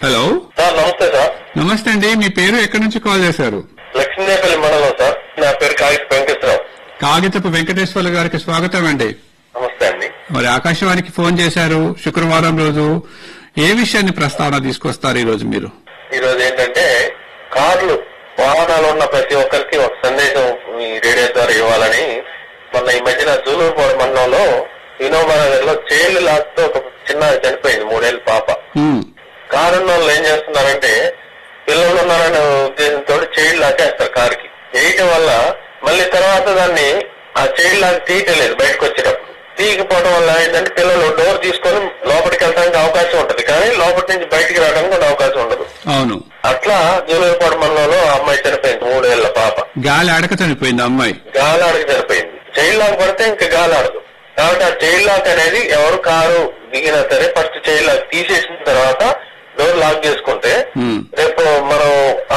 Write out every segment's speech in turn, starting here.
Hello sir నమస్తే sir నమస్తే అండి మీ పేరు ఎక్కడి నుంచి కాల్ చేశారు లక్ష్మీదేపల్లి మండలం సార్ నా పేరు కాగిత వెంకటరావు కాగితపు వెంకటేశ్వర్ల గారికి స్వాగతం అండి నమస్తే అండి మరి ఆకాశవాణికి ఫోన్ చేశారు శుక్రవారం రోజు ఏ విషయాన్ని ప్రస్తావన తీసుకొస్తారు ఈ రోజు మీరు ఈ రోజు ఏంటంటే కార్లు వాహనాలు ఉన్న ప్రతి ఒక్కరికి ఒక సందేశం ఈ రేడియో ద్వారా ఇవ్వాలని మొన్న ఈ మధ్యన జూలూరుపాడు మండలంలో వినోబానగర్ లో చేళ్లు లాక్తో ఒక చిన్న చనిపోయింది మూడేళ్ళ పాప ఉమ్, కారు ఉన్న వాళ్ళు ఏం చేస్తున్నారంటే పిల్లలు ఉన్నారనే ఉద్దేశంతో చైల్డ్ లాకేస్తారు కారుకి వేయటం వల్ల మళ్ళీ తర్వాత దాన్ని ఆ చైల్డ్ లాక్ తీయటలేదు బయటకు వచ్చేటప్పుడు తీయకపోవడం వల్ల ఏంటంటే పిల్లలు డోర్ తీసుకొని లోపలికి వెళ్ళడానికి అవకాశం ఉంటది కానీ లోపలి నుంచి బయటికి రావడానికి కూడా అవకాశం ఉండదు అవును అట్లా జూలూరుపాడు మండలంలో ఆ అమ్మాయి చనిపోయింది మూడేళ్ల పాప గాలి ఆడక చనిపోయింది అమ్మాయి గాలాడికి చనిపోయింది చైల్డ్ లాక్ పడితే ఇంకా గాలాడదు కాబట్టి ఆ చైల్డ్ లాక్ అనేది ఎవరు కారు దిగినా సరే ఫస్ట్ చైల్డ్ లాక్ తీసేసిన తర్వాత డోర్ లాక్ చేసుకుంటే ఉమ్, రేపు మనం ఆ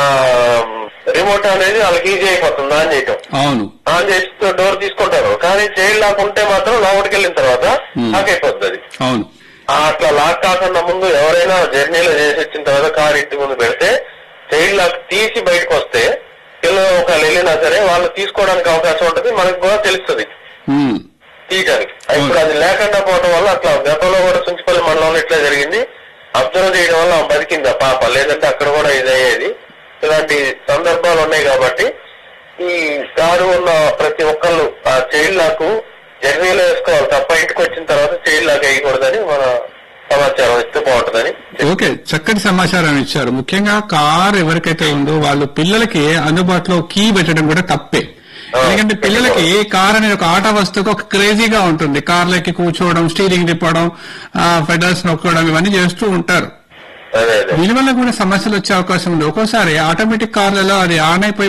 రిమోట్ అనేది వాళ్ళకి ఈజీ అయిపోతుంది ఆన్ చేయటం అవును ఆన్ చేసి డోర్ తీసుకుంటారు కానీ చైల్డ్ లాక్ ఉంటే మాత్రం లోపలికి వెళ్ళిన తర్వాత Hmm. లాక్ అయిపోతుంది అది అవును ఆ అట్లా లాక్ కాకుండా ముందు ఎవరైనా జర్నీలో చేసి వచ్చిన తర్వాత కార్ ఇంటి ముందు పెడితే చైల్డ్ లాక్ తీసి బయటకు వస్తే పిల్లలు ఒకవేళ వెళ్ళినా సరే వాళ్ళు తీసుకోవడానికి అవకాశం ఉంటుంది మనకు కూడా తెలుస్తుంది ఉమ్, తీయడానికి ఇప్పుడు అది లేకుండా పోవడం వల్ల అట్లా గతంలో కూడా సుంచిపల్లి మండలంలో ఇట్లా జరిగింది అబ్జర్వ్ చేయడం వల్ల ఆమె బతికింది ఆ పాప లేదంటే అక్కడ కూడా ఇది అయ్యేది ఇలాంటి సందర్భాలు ఉన్నాయి కాబట్టి ఈ కారు ఉన్న ప్రతి ఒక్కళ్ళు ఆ చైల్డ్ లాక్ జర్నీలో వేసుకోవాలి తప్ప ఇంటికి వచ్చిన తర్వాత చైల్డ్ లాక్ వేయకూడదని మన సమాచారం ఇస్తే బాగుంటుందని ఓకే చక్కటి సమాచారం ఇచ్చారు ముఖ్యంగా కార్ ఎవరికైతే ఉందో వాళ్ళు పిల్లలకి అందుబాటులో కీ పెట్టడం కూడా తప్పే ఎందుకంటే పిల్లలకి కార్ అనేది ఒక ఆట వస్తువుకి ఒక క్రేజీగా ఉంటుంది కార్లకి కూర్చోవడం స్టీరింగ్ తిప్పడం ఫెడల్స్ నొక్కడం ఇవన్నీ చేస్తూ ఉంటారు అదే అదే దీనివల్ల కూడా సమస్యలు వచ్చే అవకాశం ఉంది ఒక్కోసారి ఆటోమేటిక్ కార్లలో అది ఆన్ అయిపోయి